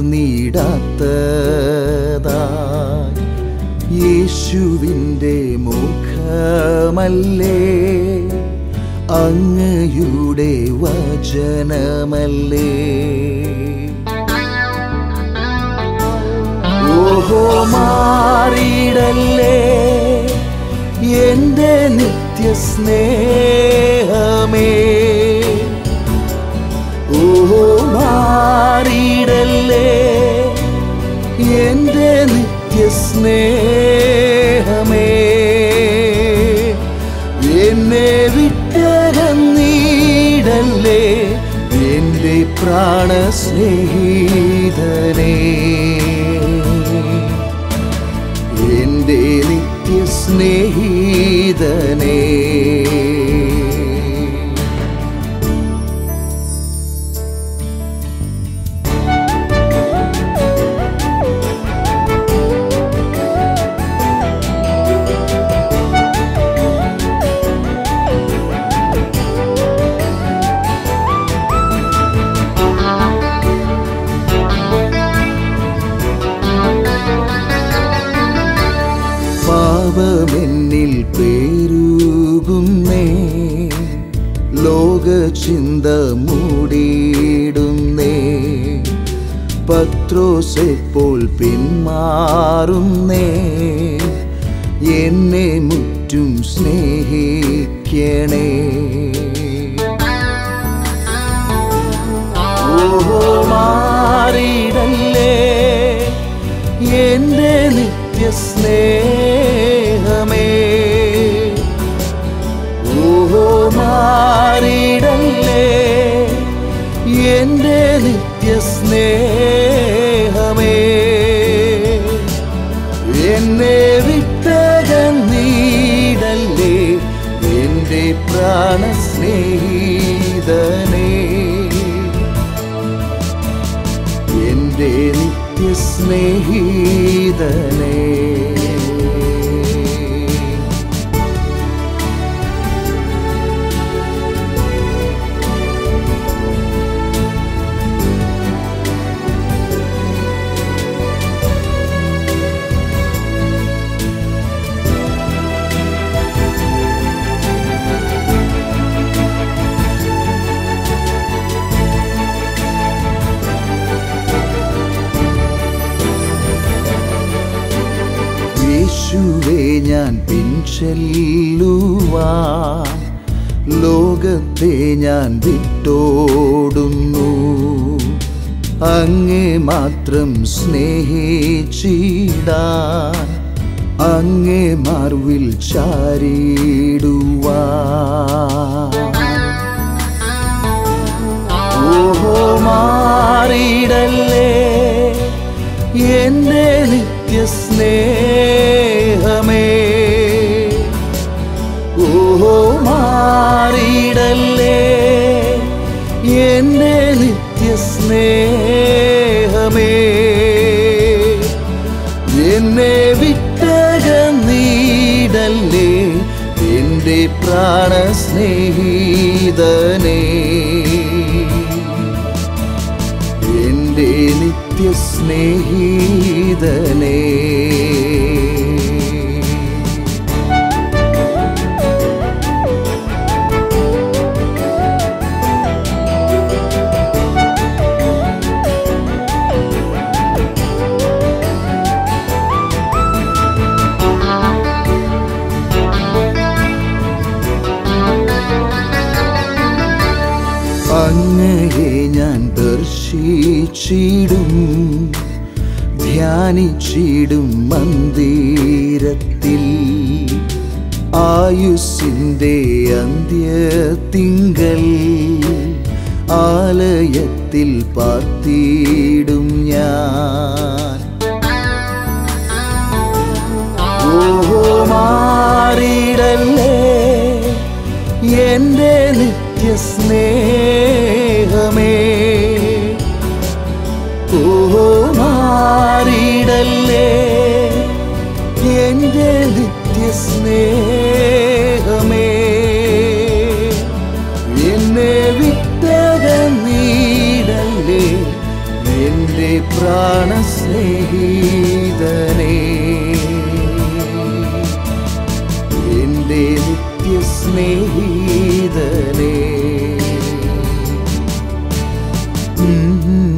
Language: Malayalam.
യേശുവിൻ്റെ മുഖമല്ലേ അങ്ങയുടെ വചനമല്ലേ ഓഹോ മാറിയിടല്ലേ എൻ്റെ നിത്യസ്നേഹമേ ഓഹോ മാറിയിടല്ലേ എൻ്റെ നിത്യസ്നേഹമേ എന്നെ വിട്ടകന്നീടല്ലേ എൻ്റെ പ്രാണസ്നേഹിതനേ എൻ്റെ നിത്യസ്നേഹിതനേ പാപമെന്നിൽ പേരുകുന്നേ ലോകചിന്ത മൂടിയിടുന്നേ പത്രോസെപ്പോൾ പിന്മാറുന്നേ എന്നെ മുറ്റും സ്നേഹിക്കണേ ഓഹോ മാറിയിടല്ലേ എൻ്റെ നിത്യസ്നേഹമേ ഓഹോ മാറിയിടല്ലേ എൻ്റെ നിത്യസ്നേഹമേ എന്നെ വിട്ടകന്നീടല്ലേ എൻ്റെ പ്രാണസ്നേഹിതനേ എൻ്റെ നിത്യസ്നേഹിതനേ യേശുവേ ഞാൻ പിൻചെല്ലുവാൻ ലോകത്തെ ഞാൻ വിട്ടോടുന്നു അങ്ങേ മാത്രം സ്നേഹിച്ചിടാൻ അങ്ങേ മാർവിൽ ചാരിടുവാൻ ഓഹോ മാറിയിടല്ലേ എൻ്റെ നിത്യസ്നേഹമേ ഓഹോ മാറിയിടല്ലേ എൻ്റെ നിത്യസ്നേഹമേ എന്നെ വിട്ടകന്നീടല്ലേ എൻ്റെ പ്രാണസ്നേഹിതനേ എൻ്റെ നിത്യസ്നേഹിതനേ അങ്ങയെ ഞാൻ ദർശിച്ചിടും ധ്യാനിച്ചിടും മന്ദിരത്തിൽ ആയുസിൻ്റെ അന്ത്യത്തിങ്കൽ ആലയത്തിൽ പാർത്തിയിടും ഞാൻ ഓഹോ മാറിയിടല്ലേ എൻ്റെ നിത്യസ്നേഹമേ ഓഹോ മാറിയിടല്ലേ എൻ്റെ നിത്യസ്നേഹമേ എന്നെ വിട്ടകന്നീടല്ലേ എൻ്റെ പ്ര പ്രാണ സ്നേഹിതനേ എന്റെ നിത്യ സ്നേഹിതനേ ഉം